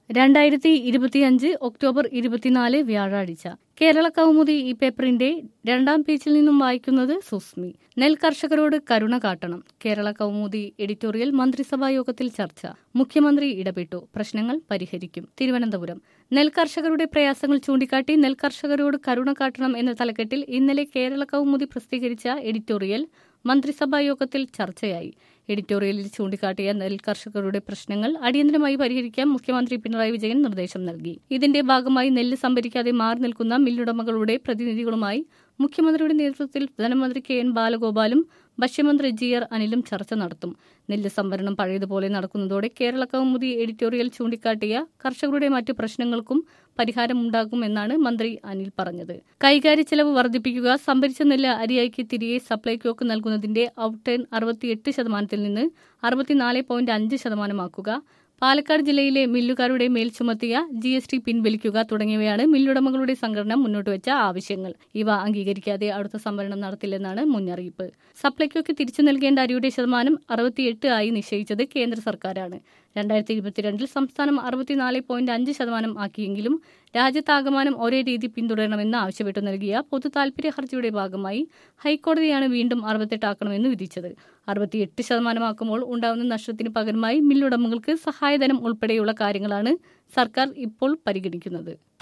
രണ്ടായിരത്തി ഇരുപത്തിയഞ്ച് ഒക്ടോബർ ഇരുപത്തിനാല് വ്യാഴാഴ്ച കേരള കൗമുദി ഈ പേപ്പറിന്റെ രണ്ടാം പേജിൽ നിന്നും വായിക്കുന്നത് സുസ്മി നെൽ കർഷകരോട് കരുണ കാട്ടണം കേരള കൗമുദി എഡിറ്റോറിയൽ മന്ത്രിസഭാ യോഗത്തിൽ ചർച്ച മുഖ്യമന്ത്രി ഇടപെട്ടു പ്രശ്നങ്ങൾ പരിഹരിക്കും തിരുവനന്തപുരം നെൽ കർഷകരുടെ പ്രയാസങ്ങൾ ചൂണ്ടിക്കാട്ടി നെൽ കർഷകരോട് കരുണ കാട്ടണം എന്ന തലക്കെട്ടിൽ ഇന്നലെ കേരള കൗമുദി പ്രസിദ്ധീകരിച്ച എഡിറ്റോറിയൽ മന്ത്രിസഭാ യോഗത്തിൽ ചർച്ചയായി എഡിറ്റോറിയലിൽ ചൂണ്ടിക്കാട്ടിയ നെൽ കർഷകരുടെ പ്രശ്നങ്ങൾ അടിയന്തരമായി പരിഹരിക്കാൻ മുഖ്യമന്ത്രി പിണറായി വിജയൻ നിർദ്ദേശം നൽകി ഇതിന്റെ ഭാഗമായി നെല്ല് സംഭരിക്കാതെ മാറി നിൽക്കുന്ന മില്ലുടമകളുടെ പ്രതിനിധികളുമായി മുഖ്യമന്ത്രിയുടെ നേതൃത്വത്തിൽ ധനമന്ത്രി കെ എൻ ബാലഗോപാലും ഭക്ഷ്യമന്ത്രി ജി ആർ അനിലും ചർച്ച നടത്തും നെല്ല് സംഭരണം പഴയതുപോലെ നടക്കുന്നതോടെ കേരള കൗമുദി എഡിറ്റോറിയൽ ചൂണ്ടിക്കാട്ടിയ കർഷകരുടെ മറ്റ് പ്രശ്നങ്ങൾക്കും പരിഹാരമുണ്ടാകുമെന്നാണ് മന്ത്രി അനിൽ പറഞ്ഞത് കൈകാര്യ ചെലവ് വർദ്ധിപ്പിക്കുക സംഭരിച്ച നെല്ല് അരിയായിക്ക് തിരികെ സപ്ലൈകോക്ക് നൽകുന്നതിന്റെ ഔട്ടേൺ അറുപത്തിയെട്ട് ശതമാനത്തിൽ നിന്ന് അറുപത്തിനാല് പോയിന്റ് അഞ്ച് ശതമാനമാക്കുക പാലക്കാട് ജില്ലയിലെ മില്ലുകാരുടെ മേൽ ചുമത്തിയ ജി എസ് ടി പിൻവലിക്കുക തുടങ്ങിയവയാണ് മില്ലുടമകളുടെ സംഘടന മുന്നോട്ടുവച്ച ആവശ്യങ്ങൾ ഇവ അംഗീകരിക്കാതെ അടുത്ത സംവരണം നടത്തില്ലെന്നാണ് മുന്നറിയിപ്പ് സപ്ലൈകോയ്ക്ക് തിരിച്ചു നൽകേണ്ട അരിയുടെ ശതമാനം അറുപത്തിയെട്ട് ആയി നിശ്ചയിച്ചത് കേന്ദ്ര സർക്കാരാണ് രണ്ടായിരത്തി ഇരുപത്തിരണ്ടിൽ സംസ്ഥാനം അറുപത്തിനാല് പോയിന്റ് അഞ്ച് ശതമാനം ആക്കിയെങ്കിലും രാജ്യത്താകമാനം ഒരേ രീതി പിന്തുടരണമെന്ന് ആവശ്യപ്പെട്ടു നൽകിയ പൊതു താൽപര്യ ഹർജിയുടെ ഭാഗമായി ഹൈക്കോടതിയാണ് വീണ്ടും അറുപത്തെട്ടാക്കണമെന്ന് വിധിച്ചത് അറുപത്തിയെട്ട് ശതമാനമാക്കുമ്പോൾ ഉണ്ടാകുന്ന നഷ്ടത്തിന് പകരമായി മില്ലുടമകൾക്ക് സഹായധനം ഉൾപ്പെടെയുള്ള കാര്യങ്ങളാണ് സർക്കാർ ഇപ്പോൾ പരിഗണിക്കുന്നത്